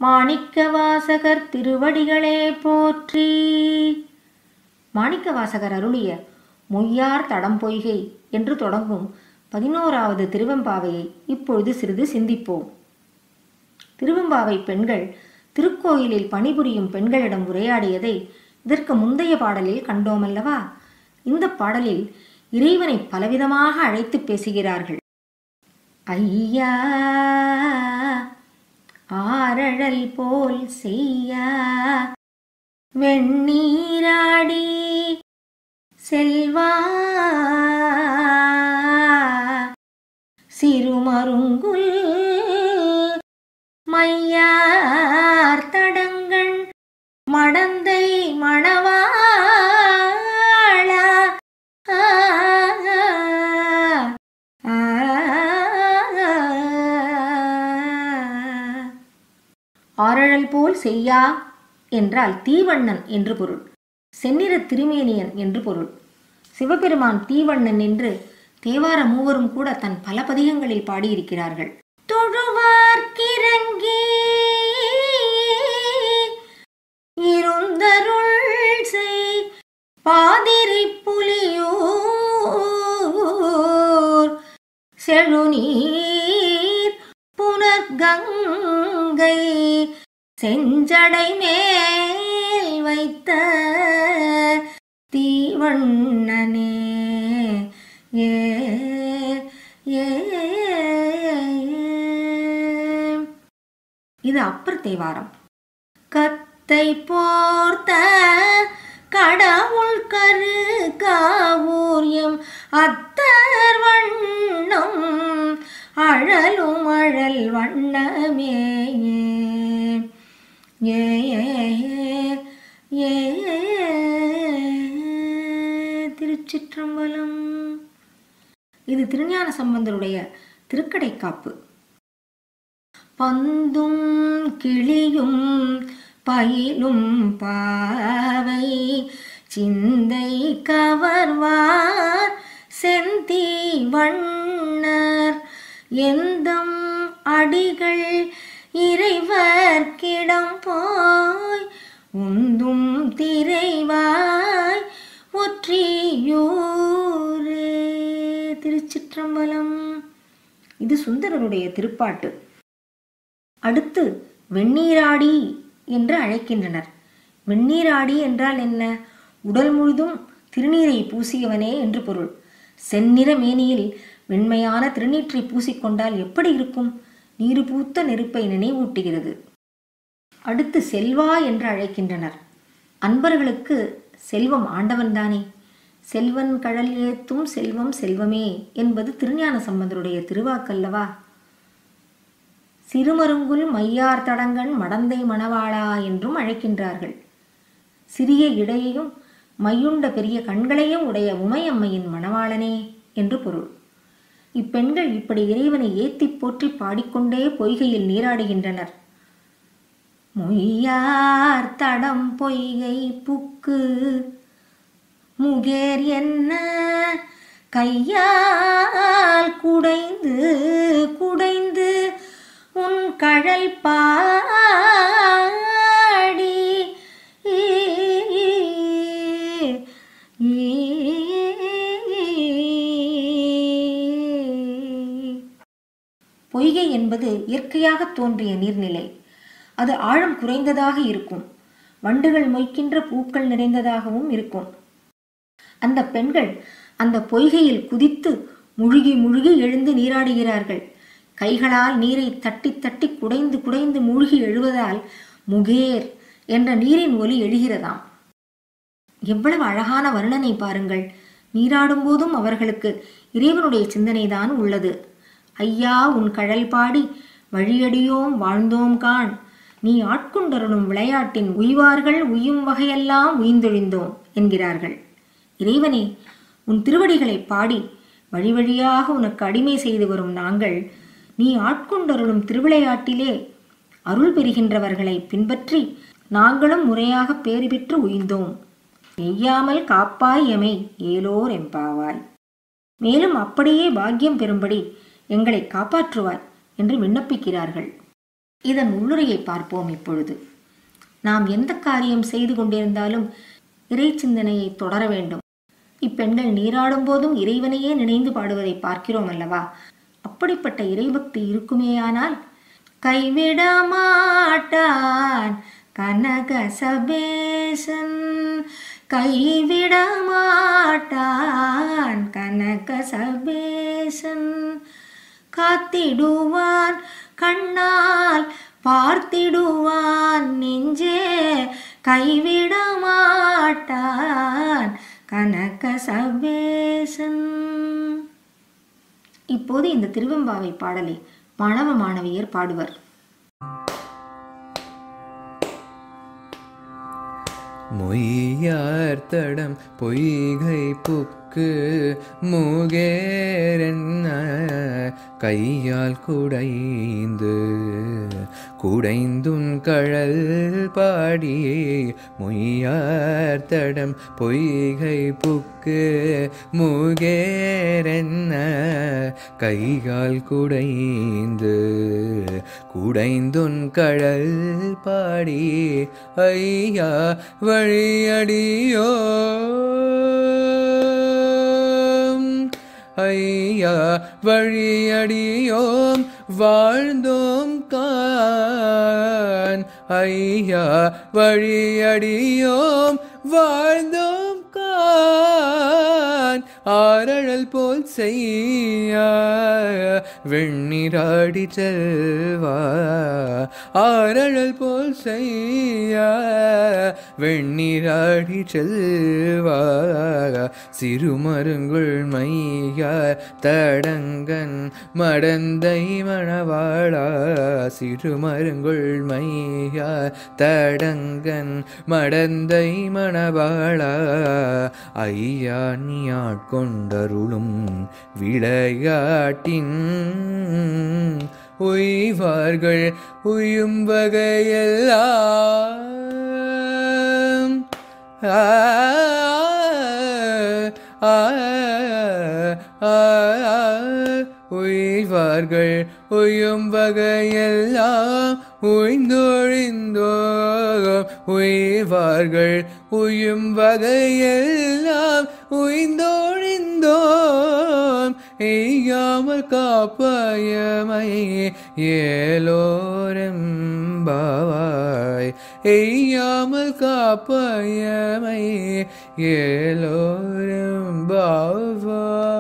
மாணிக்க வாசகர் திருவடிகளே போற்றி மாணிக்க வாசகர் அருளிய மொய்யார் தடம் பொய்கை என்று தொடங்கும் பதினோராவது திருவெம்பாவையை இப்பொழுது சிறிது சிந்திப்போம் திருவெம்பாவை பெண்கள் திருக்கோயிலில் பணிபுரியும் பெண்களிடம் உரையாடியதை இதற்கு முந்தைய பாடலில் கண்டோமல்லவா இந்த பாடலில் இறைவனை பலவிதமாக அழைத்து பேசுகிறார்கள் ஐயா ஆரழல் போல் செய்ய வெண்ணீராடி செல்வா சிறுமருங்குல் மையார் தடங்கண் மடந்தை மணவாளா ஆ, ஆ, ஆ. ஆரழல் போல் செய்யா என்றால் தீவண்ணன் என்று பொருள் செந்நிற திருமேனியன் என்று பொருள் சிவபெருமான் தீவண்ணன் என்று தேவார மூவரும் கூட தன் பல பதிகங்களில் பாடியிருக்கிறார்கள் தொழுவார்க்கிறங்கி இருந்தருள் செய் பாதிரி புலியூர் செழுநீர் புனர்கங்கை செஞ்சடை மேல் வைத்த தீவண்ணனே ஏ ஏ இது அப்பர் தேவாரம் கத்தை போர்த்த கடவுள் கரு காவூரியம் அத்தர் வண்ணம் அழலும் அழல் வண்ணமே ஏ ஏ ஏ திருச்சிற்றம்பலம் இது திருஞான சம்பந்தருடைய திருக்கடைக்காப்பு பந்தும் கிளியும் பயிலும் பாவை சிந்தை கவர்வார் செந்தி வண்ணர் எந்தம் அடிகள் இறைவர்க்கிடம் போய் உந்தும் திரைவாய் ஒற்றியூரே திருச்சிற்றம்பலம் இது சுந்தரருடைய திருப்பாட்டு அடுத்து வெந்நீராடி என்று அழைக்கின்றனர் வெந்நீராடி என்றால் என்ன உடல் முழுதும் திருநீரை பூசியவனே என்று பொருள் செந்நிற மேனியில் வெண்மையான திருநீற்றை பூசிக்கொண்டால் எப்படி இருக்கும் நீரு பூத்த நெருப்பை நினைவூட்டுகிறது அடுத்து செல்வா என்று அழைக்கின்றனர் அன்பர்களுக்கு செல்வம் ஆண்டவன்தானே செல்வன் கடல் ஏத்தும் செல்வம் செல்வமே என்பது திருஞான சம்பந்தருடைய திருவாக்கல்லவா சிறுமருங்குல் மையார் தடங்கன் மடந்தை மணவாளா என்றும் அழைக்கின்றார்கள் சிறிய இடையையும் மையுண்ட பெரிய கண்களையும் உடைய உமையம்மையின் மணவாளனே என்று பொருள் இப்பெண்கள் இப்படி இறைவனை ஏத்திப் போற்றி பாடிக்கொண்டே பொய்கையில் நீராடுகின்றனர் மொய்யார் தடம் பொய்கை புக்கு முகேர் என்ன கையால் குடைந்து குடைந்து உன் கழல் பாடி பொய்கை என்பது இயற்கையாக தோன்றிய நீர்நிலை அது ஆழம் குறைந்ததாக இருக்கும் வண்டுகள் மொய்க்கின்ற பூக்கள் நிறைந்ததாகவும் இருக்கும் அந்த பெண்கள் அந்த பொய்கையில் குதித்து முழுகி முழுகி எழுந்து நீராடுகிறார்கள் கைகளால் நீரை தட்டி தட்டி குடைந்து குடைந்து மூழ்கி எழுவதால் முகேர் என்ற நீரின் ஒலி எழுகிறதாம் எவ்வளவு அழகான வர்ணனை பாருங்கள் நீராடும் போதும் அவர்களுக்கு இறைவனுடைய சிந்தனைதான் உள்ளது ஐயா உன் கழல் பாடி வழியடியோம் வாழ்ந்தோம் காண் நீ ஆட்கொண்டருளும் விளையாட்டின் உய்வார்கள் உய்யும் வகையெல்லாம் உய்ந்தொழிந்தோம் என்கிறார்கள் இறைவனே உன் திருவடிகளை பாடி வழி வழியாக உனக்கு அடிமை செய்து வரும் நாங்கள் நீ ஆட்கொண்டருளும் திருவிளையாட்டிலே அருள் பெறுகின்றவர்களை பின்பற்றி நாங்களும் முறையாக பேறு பெற்று உய்ந்தோம் எய்யாமல் காப்பாய் எமை ஏலோர் எம்பாவாய் மேலும் அப்படியே பாக்கியம் பெறும்படி எங்களை காப்பாற்றுவாய் என்று விண்ணப்பிக்கிறார்கள் இதன் உள்ளுரையை பார்ப்போம் இப்பொழுது நாம் எந்த காரியம் செய்து கொண்டிருந்தாலும் இறை சிந்தனையை தொடர வேண்டும் இப்பெண்கள் நீராடும் போதும் இறைவனையே நினைந்து பாடுவதை பார்க்கிறோம் அல்லவா அப்படிப்பட்ட இறைபக்தி இருக்குமேயானால் கைவிட மாட்டான் கனக சபேசன் கைவிட மாட்டான் கனக சபேசன் காத்திடுவான் கண்ணால் பார்த்திடுவான் நெஞ்சே கைவிட மாட்டான் கனக சபேசன் இப்போது இந்த திருவெம்பாவை பாடலை மாணவ மாணவியர் பாடுவர் மொய்யார்த்தடம் பொய்கை புக்கு முகேரென்ன கையால் குடைந்து குடைந்துன் கழல் பாடி மொய்யார்த்தடம் பொய்கை புக்கு முகேரென்ன கைகால் குடைந்து குடைந்துன் கடல் பாடி ஐயா வழியடியோ ஐயா வழியடியோம் வாழ்ந்தோம் கான் ஐயா வழியடியோம் வாழ்ந்தோம் கான் ஆரழல் போல் செய்ய வெண்ணிராடி செல்வா ஆரழல் போல் செய்ய வெண்ணிராடி செல்வா சிறுமருங்குள் மையா தடங்கன் மடந்தை மணவாளா சிறுமருங்குள் மையா தடங்கன் மடந்தை மணவாளா ஐயா நீ ஆட்கொண்டருளும் விளையாட்டின் உய்வார்கள் உயும் வகையெல்லாம் ஆ ஆ ஆ உய்வார்கள் உயும் வகையெல்லாம் உய்ந்தொழிந்தோ உய்வார்கள் உயும் வகையெல்லாம் உய்ந்தொழிந்தோம் எய்யாமல் காப்பாயமை ஏலோரெம்பாவாய் எய்யாமல் காப்பாயமை ஏலோரெம்பாவாய்